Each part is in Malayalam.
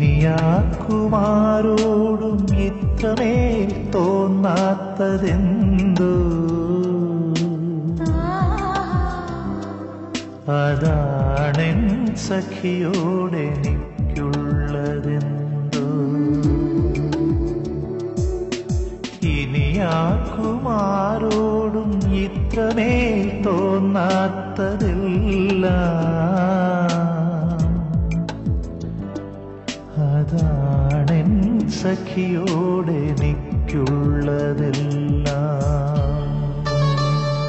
ഇനിയാക്കുമാരോടും ഇത്രമേൽ തോന്നാത്തതെന്തോ അതാണെൻ സഖിയോടെനിക്കുള്ളതെന്തോ ഇനിയാക്കുമാരോടും ഇത്രമേൽ തോന്നാത്തതില്ല അതാണെൻ സഖിയോടെനിക്കുള്ളതെല്ലാം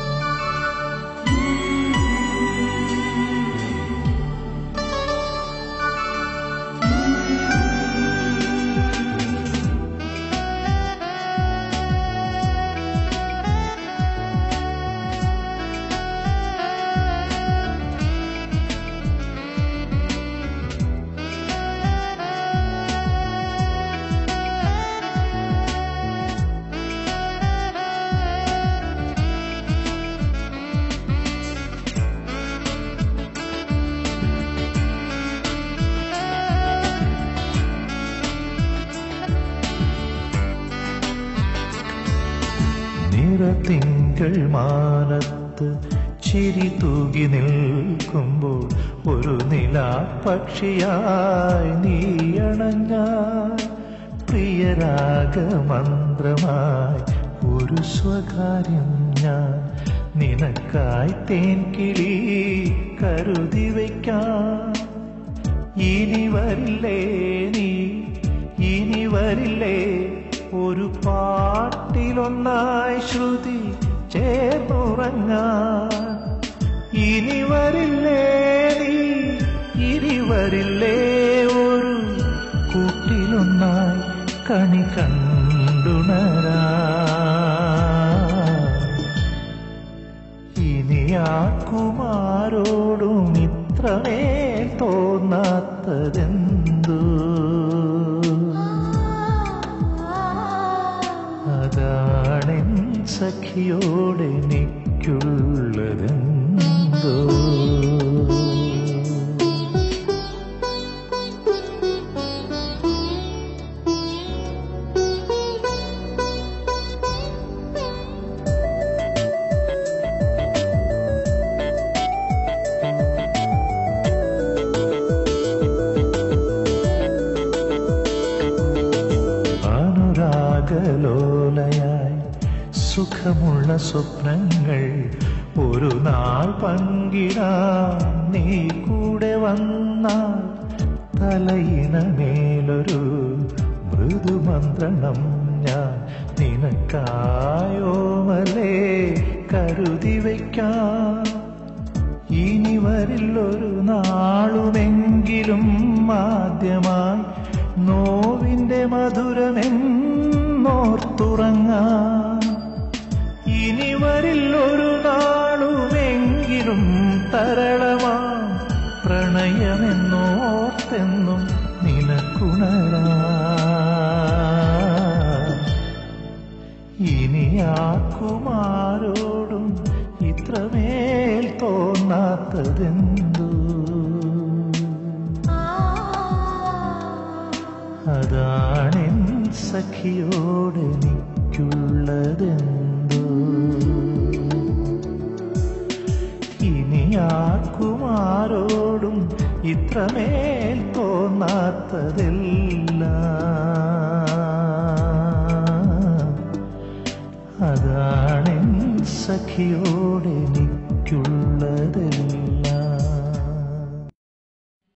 നിറത്തിങ്കൾ മാനത്ത് ചിരി തൂകി നിൽക്കുമ്പോൾ ഒരു നിലാപക്ഷിയായി നീയണഞ്ഞാൽ പ്രിയരാഗമന്ത്രമായി ഒരു സ്വകാര്യം ഞാൻ നിനക്കായി തേൻകിളി കരുതി വയ്ക്കാം ഇനി വരില്ലേ നീ ഇനി വരില്ലേ ഒരു പാട്ടിലൊന്നായി ശ്രുതി ചേർന്നുറങ്ങാൻ ഇനി വരില്ലേ നീ ഇനി വരില്ലേ ഒരു കൂട്ടിലൊന്നായി കണി കണ്ടുണരാ ഇനി ആക്കുമാരോടും ഇത്രമേ തോന്നാത്തതെന്തോ അതാണെൻ സഖിയോടെനിക്കുള്ളതെന്തോ അനുരാഗലോലയായി സുഖമുള്ള സ്വപ്നങ്ങൾ ഒരു നാൾ പങ്കിടാൻ നീ കൂടെ വന്നാൽ തലയിണമേലൊരു മൃദുമന്ത്രണം ഞാൻ നിനക്കായോമലേ കരുതി വയ്ക്കാം ഇനി വരില്ലൊരു നാളുമെങ്കിലും ആദ്യമായി നോവിന്റെ മധുരമെന്നോർത്തുറങ്ങാം ഇനി വരില്ലൊരു നാളുമെങ്കിലും തരളമാ പ്രണയമെന്നോർത്തെന്നും നിനക്കുണരാ ഇനി ആക്കുമാരോടും ഇത്രമേൽ തോന്നാത്തതെന്തോ അതാണെൻ സഖിയോടെനിക്കുള്ളതെന്തോ ഇനി ആക്കുമാരോടും ഇത്രമേൽ തോന്നാത്തതില്ല അതാണെൻ സഖിയോടെനിക്കുള്ളതെല്ലാം